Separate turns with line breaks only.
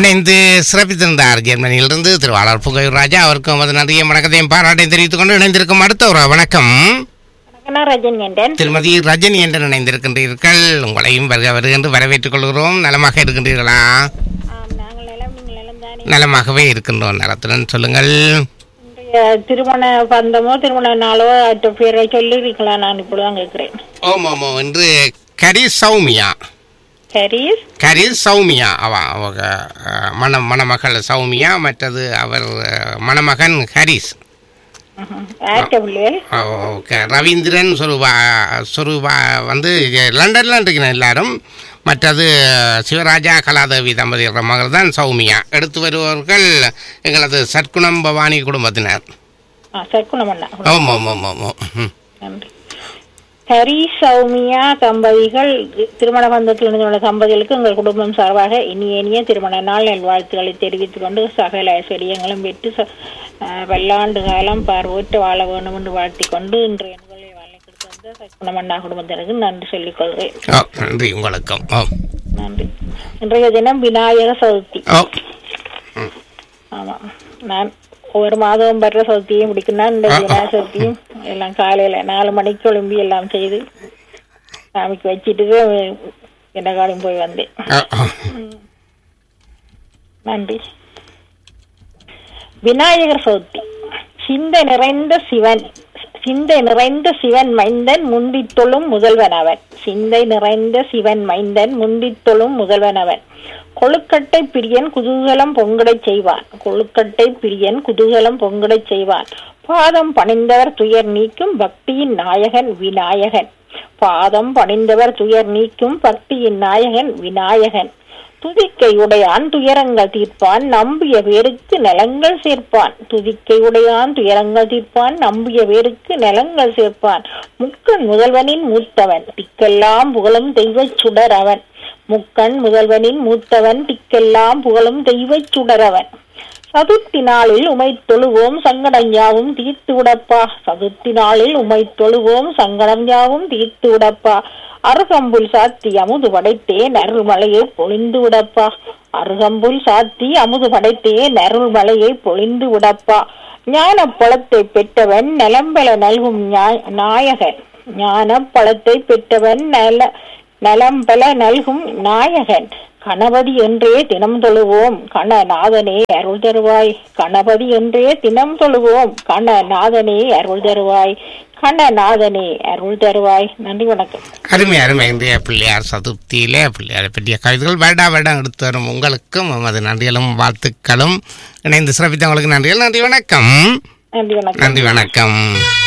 இணைந்து சிறப்பித்திருந்தார் ஜெர்மனியிலிருந்து திருவாளர் புகையூர் ராஜா அவருக்கும் அது நன்றிய வணக்கத்தையும் பாராட்டையும் தெரிவித்துக் கொண்டு இணைந்திருக்கும் அடுத்த ஒரு வணக்கம்
வணக்கம் ரஜன் என்றேன்
திருமதி ரஜினி என்று இணைந்திருக்கின்றீர்கள் உங்களையும் வருக வருகின்ற வரவேற்றுக் கொள்கிறோம் நலமாக இருக்கின்றீர்களா
ஆம் நாங்கள் நலம் நீங்கள் நலம் தானே
நலமாகவே இருக்கின்றோம் நலத்துடன் சொல்லுங்கள்
இன்றைய திருமண பந்தமோ திருமண நாளோ அற்ற பேரை சொல்லியிருக்கலா நான் இப்படிதான் கேட்கிறேன்
ஓம் ஓமோ என்று கரி சௌமியா
ஹரிஸ்
கரி சௌமியா அவ அவங்க அஹ், மண மணமகள் சௌமியா மற்றது அவர் அஹ், மணமகன் ஹரிஸ்
ஆர்ட்ட பிள்ளைகள்
ஓகே ரவீந்திரன் சொரூபா சொரூபா வந்து இங்க லண்டன்ல இருக்கிற எல்லாரும் மற்றது சிவராஜா கலாதேவி தம்பதியோட மகள் தான் சௌமியா எடுத்து வருபவர்கள் எங்களது சற்குணம் பவானி குடும்பத்தினர்
ஆ சர்க்குணமண்ணா
ஓம் ஓம் ஓம் ஓம் ஓம் ம்.
நன்றி ஹரி சௌமியா தம்பதிகள் திருமண பந்தத்தில் இருந்துள்ள தம்பதிகளுக்கு எங்கள் குடும்பம் சார்பாக இனிய இனிய திருமண நாள் நல்வாழ்த்துக்களை தெரிவித்துக் கொண்டு சகல ஐஸ்வர்யங்களும் பெற்று ச- அஹ், பல்லாண்டு காலம் பார்வோற்று வாழ வேண்டும் என்று வாழ்த்திக் கொண்டு இன்றைய நிகழ்வை வாழை கொடுத்து வந்த சற்குணமண்ணா குடும்பத்தினருக்கு நன்றி சொல்லிக் கொள்கிறேன்
ஓ நன்றி உங்களுக்கும் ஓ
நன்றி இன்றைய தினம் விநாயக சதுர்த்தி
ஓ
ஆமாம் நான் ஒவ்வொரு மாதமும் வர்ற சதுர்த்தியும் பிடிக்குன்னா இந்த விநாயக சதுர்த்தியும் எல்லாம் காலையில நாலு மணிக்கு எழும்பி எல்லாம் செய்து சாமிக்கு வச்சுட்டு என்ன காலம் போய் வந்தேன்
ஓ, ஓ.
நன்றி விநாயகர் சதுர்த்தி சிந்தை நிறைந்த சிவன் சிந்தை நிறைந்த சிவன் மைந்தன் முந்தித் தொழும் முதல்வன் அவன் சிந்தை நிறைந்த சிவன் மைந்தன் முந்தித் தொழும் முதல்வன் அவன் கொழுக்கட்டை பிரியன் குதூகலம் பொங்கடச் செய்வான் கொழுக்கட்டை பிரியன் குதூகலம் பொங்கடச் செய்வான் பாதம் பணிந்தவர் துயர் நீக்கும் பக்தியின் நாயகன் விநாயகன் பாதம் பணிந்தவர் துயர் நீக்கும் பக்தியின் நாயகன் விநாயகன் துதிக்கை உடையான் துயரங்கள் தீர்ப்பான் நம்பிய பேருக்கு நலங்கள் சேர்ப்பான் துதிக்கை உடையான் துயரங்கள் தீர்ப்பான் நம்பிய பேருக்கு நலங்கள் சேர்ப்பான் முக்கன் முதல்வனின் மூத்தவன் திக்கெல்லாம் புகழும் தெய்வச் சுடர் அவன் முக்கன் முதல்வனின் மூத்தவன் திக்கெல்லாம் புகழும் தெய்வச் சுடர் அவன் சதுர்த்தி நாளில் உமை தொழுவோம் சங்கடம் யாவும் தீர்த்து விடப்பா சதுர்த்தி நாளில் உமை தொழுவோம் சங்கடம் யாவும் தீர்த்து விடப்பா அருகம்புல் சாத்தி அமுது படைத்தேன் அருள்மலையை பொழிந்து விடப்பா அருகம்புல் சாத்தி அமுது படைத்தேன் அருள்மலையை பொழிந்து விடப்பா ஞான பழத்தை பெற்றவன் நலம்பல நல்கும் ஞா- நாயகன் ஞான பழத்தை பெற்றவன் நல நலம்பல நல்கும் நாயகன் கணபதி என்றே தினம் தொழுவோம் கணநாதனே அருள் தருவாய் கணபதி என்றே தினம் தொழுவோம் கணநாதனே அருள் தருவாய் கணநாதனே அருள் தருவாய் நன்றி வணக்கம்
அருமை அருமை இன்றைய பிள்ளையார் சதுர்த்தியிலே பிள்ளையாரை பற்றிய கவிதைகள் வேடா வேடம் எடுத்து வரும் உங்களுக்கும் அது நன்றிகளும் வாழ்த்துக்களும் இணைந்து சிறப்பித்தவங்களுக்கு நன்றிகள் நன்றி வணக்கம்
நன்றி வணக்கம்
நன்றி வணக்கம்